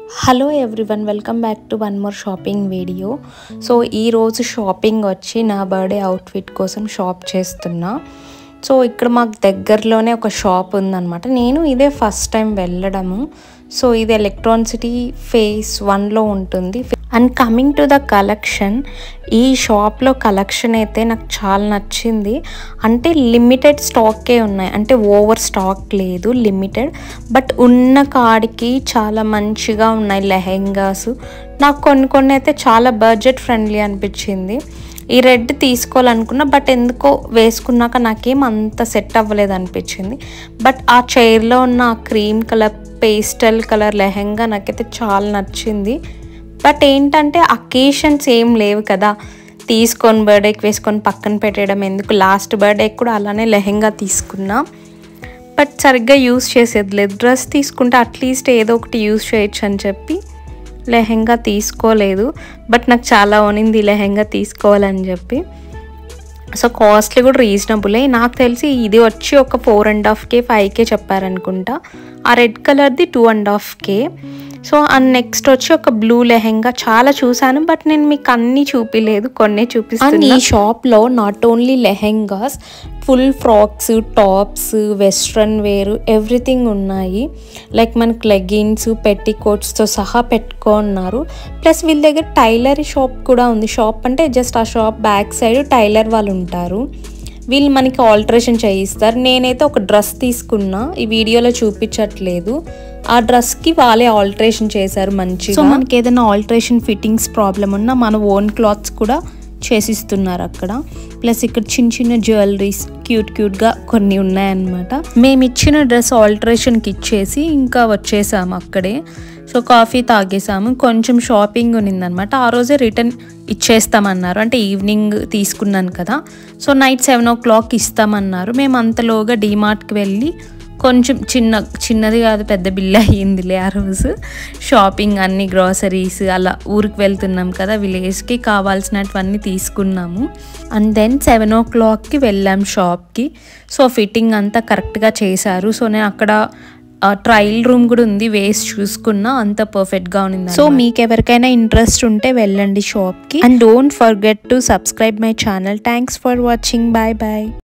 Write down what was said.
hello everyone welcome back to one more shopping video so ఈరోజు shopping వచ్చి నా birthday outfit కోసం shop చేస్తున్నా సో ఇక్కడ మాకు దగ్గరలోనే ఒక షాప్ ఉందన్నమాట నేను ఇదే ఫస్ట్ టైం వెళ్ళడము సో ఇది ఎలక్ట్రాన్సిటీ ఫేస్ వన్లో ఉంటుంది and coming to the collection ఈ షాప్లో కలెక్షన్ అయితే నాకు చాలా నచ్చింది అంటే లిమిటెడ్ స్టాకే ఉన్నాయి అంటే ఓవర్ స్టాక్ లేదు లిమిటెడ్ బట్ ఉన్న కాడికి చాలా మంచిగా ఉన్నాయి లెహెంగాస్ నాకు కొన్ని కొన్ని అయితే చాలా బడ్జెట్ ఫ్రెండ్లీ అనిపించింది ఈ రెడ్ తీసుకోవాలనుకున్నా బట్ ఎందుకో వేసుకున్నాక నాకేం అంత సెట్ అవ్వలేదు అనిపించింది బట్ ఆ చైర్లో ఉన్న ఆ cream colour pastel colour lehenga నాకైతే చాలా నచ్చింది బట్ ఏంటంటే అకేషన్స్ ఏం లేవు కదా తీసుకొని బర్త్డేకి వేసుకొని పక్కన పెట్టడం ఎందుకు లాస్ట్ బర్త్డేకి కూడా అలానే లెహెంగా తీసుకున్నా బట్ సరిగ్గా యూస్ చేసేది లేదు డ్రెస్ తీసుకుంటే అట్లీస్ట్ ఏదో ఒకటి యూస్ చేయొచ్చు అని చెప్పి లెహెంగా తీసుకోలేదు బట్ నాకు చాలా ఉనింది లెహెంగా తీసుకోవాలని చెప్పి సో కాస్ట్లీ కూడా రీజనబులే నాకు తెలిసి ఇది వచ్చి ఒక four and half K five K చెప్పారనుకుంటా ఆ రెడ్ కలర్ది two and half K so and next వచ్చి ఒక బ్లూ లెహెంగా చాలా చూసాను బట్ నేను మీకు అన్నీ చూపిలేదు కొన్నే చూపిస్తాను ఈ షాప్లో not only lehengas full frocks tops western wear everything ఉన్నాయి లైక్ మనకి లెగిన్స్ పెట్టికోట్స్తో సహా పెట్టుకున్నారు ప్లస్ వీళ్ళ దగ్గర టైలర్ షాప్ కూడా ఉంది షాప్ అంటే జస్ట్ ఆ షాప్ బ్యాక్ సైడ్ టైలర్ వాళ్ళు ఉంటారు వీళ్ళు మనకి ఆల్టరేషన్ చేయిస్తారు నేనైతే ఒక డ్రెస్ తీసుకున్నా ఈ వీడియోలో చూపించట్లేదు ఆ డ్రెస్కి వాళ్ళే ఆల్టరేషన్ చేశారు మంచిగా సో మనకి ఏదైనా ఆల్టరేషన్ ఫిట్టింగ్స్ ప్రాబ్లం ఉన్నా మన ఓన్ క్లాత్స్ కూడా చేసిస్తున్నారు అక్కడ ప్లస్ ఇక్కడ చిన్న చిన్న జ్యువెలరీస్ క్యూట్ క్యూట్గా కొన్ని ఉన్నాయన్నమాట మేము ఇచ్చిన డ్రెస్ ఆల్టరేషన్కి ఇచ్చేసి ఇంకా వచ్చేసాము అక్కడే సో కాఫీ తాగేసాము కొంచెం షాపింగ్ ఉన్నిందనమాట ఆ రోజే రిటర్న్ ఇచ్చేస్తామన్నారు అంటే ఈవినింగ్ తీసుకున్నాను కదా so night seven o'clock ఇస్తామన్నారు మేము అంతలోగా డీమార్ట్కి వెళ్ళి కొంచెం చిన్న చిన్నది కాదు పెద్ద బిల్ అయ్యిందిలే ఆ రోజు షాపింగ్ అన్ని గ్రాసరీస్ అలా ఊరికి వెళ్తున్నాం కదా విలేజ్కి కావాల్సినటువన్నీ తీసుకున్నాము అండ్ దెన్ సెవెన్ ఓ క్లాక్కి వెళ్ళాం షాప్కి సో ఫిట్టింగ్ అంతా కరెక్ట్గా చేశారు సో నేను అక్కడ ట్రయల్ రూమ్ కూడా ఉంది వేసి చూసుకున్నా అంత పర్ఫెక్ట్ గా ఉంది సో మీకు ఎవరికైనా ఇంట్రెస్ట్ ఉంటే వెళ్ళండి షాప్ కి and don't forget to subscribe my channel thanks for watching bye bye